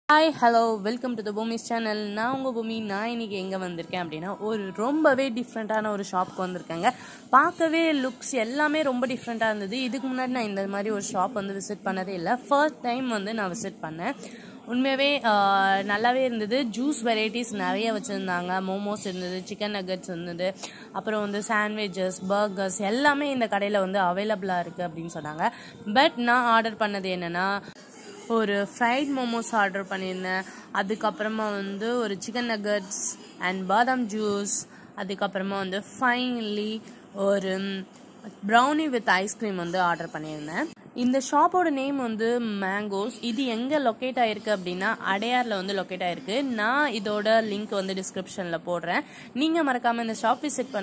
hi hello welcome to the Bhoomi's channel நான் உங்கள் பூமி நான் இன்னைக்கு எங்கே வந்திருக்கேன் அப்படின்னா ஒரு ரொம்பவே டிஃப்ரெண்ட்டான ஒரு ஷாப்க்கு வந்திருக்கேங்க பார்க்கவே லுக்ஸ் எல்லாமே ரொம்ப டிஃப்ரெண்ட்டாக இருந்தது இதுக்கு முன்னாடி நான் இந்த மாதிரி ஒரு ஷாப் வந்து விசிட் பண்ணதே இல்லை ஃபர்ஸ்ட் டைம் வந்து நான் விசிட் பண்ணேன் உண்மையாகவே ஆஹ், நல்லாவே இருந்தது ஜூஸ் வெரைட்டிஸ் நிறைய வச்சுருந்தாங்க மோமோஸ் இருந்தது சிக்கன் நக்கட்ஸ் இருந்தது அப்புறம் வந்து சாண்ட்விச்சஸ் பர்கர்ஸ் எல்லாமே இந்த கடையில் வந்து அவைலபிளாக இருக்குது அப்படின்னு சொன்னாங்க பட் நான் ஆர்டர் பண்ணது என்னென்னா ஒரு ஃப்ரைட் மோமோஸ் ஆர்டர் பண்ணியிருந்தேன் அதுக்கப்புறமா வந்து ஒரு சிக்கன் நகட்ஸ் அண்ட் பாதாம் ஜூஸ் அதுக்கப்புறமா வந்து ஃபைனலி ஒரு ப்ரௌனி வித் ஐஸ்கிரீம் வந்து ஆர்டர் பண்ணியிருந்தேன் இந்த ஷாப்போட நேம் வந்து மேங்கோஸ் இது எங்கே லொக்கேட் ஆயிருக்கு அப்படின்னா அடையாரில் வந்து லொக்கேட் ஆயிருக்கு நான் இதோட லிங்க் வந்து டிஸ்கிரிப்ஷனில் போடுறேன் நீங்கள் மறக்காமல் இந்த ஷாப் விசிட் பண்ண